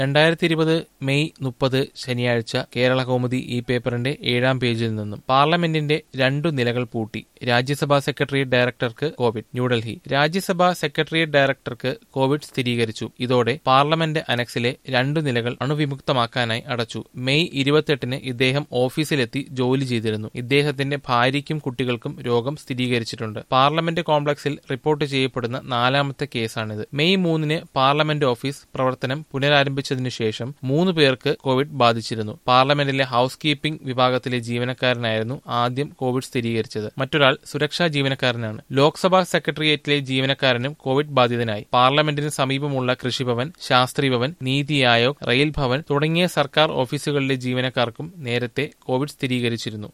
രണ്ടായിരത്തി ഇരുപത് മെയ് മുപ്പത് ശനിയാഴ്ച കേരള കൗമുദി ഈ പേപ്പറിന്റെ ഏഴാം പേജിൽ നിന്നും പാർലമെന്റിന്റെ രണ്ടു നിലകൾ പൂട്ടി രാജ്യസഭാ സെക്രട്ടേറിയറ്റ് ഡയറക്ടർക്ക് കോവിഡ് ന്യൂഡൽഹി രാജ്യസഭാ സെക്രട്ടേറിയറ്റ് ഡയറക്ടർക്ക് കോവിഡ് സ്ഥിരീകരിച്ചു ഇതോടെ പാർലമെന്റ് അനക്സിലെ രണ്ടു നിലകൾ അണുവിമുക്തമാക്കാനായി അടച്ചു മെയ് ഇരുപത്തെട്ടിന് ഇദ്ദേഹം ഓഫീസിലെത്തി ജോലി ചെയ്തിരുന്നു ഇദ്ദേഹത്തിന്റെ ഭാര്യയ്ക്കും കുട്ടികൾക്കും രോഗം സ്ഥിരീകരിച്ചിട്ടുണ്ട് പാർലമെന്റ് കോംപ്ലക്സിൽ റിപ്പോർട്ട് ചെയ്യപ്പെടുന്ന നാലാമത്തെ കേസാണിത് മെയ് മൂന്നിന് പാർലമെന്റ് ഓഫീസ് പ്രവർത്തനം പുനരാരംഭിച്ചതിനു ശേഷം മൂന്ന് പേർക്ക് കോവിഡ് ബാധിച്ചിരുന്നു പാർലമെന്റിലെ ഹൌസ് കീപ്പിംഗ് വിഭാഗത്തിലെ ജീവനക്കാരനായിരുന്നു ആദ്യം കോവിഡ് സ്ഥിരീകരിച്ചത് മറ്റൊരാൾ സുരക്ഷാ ജീവനക്കാരനാണ് ലോക്സഭാ സെക്രട്ടേറിയറ്റിലെ ജീവനക്കാരനും കോവിഡ് ബാധിതനായി പാർലമെന്റിന് സമീപമുള്ള കൃഷിഭവൻ ശാസ്ത്രി ഭവൻ നീതി ആയോഗ് റെയിൽ ഭവൻ തുടങ്ങിയ സർക്കാർ ഓഫീസുകളിലെ ജീവനക്കാർക്കും നേരത്തെ കോവിഡ് സ്ഥിരീകരിച്ചിരുന്നു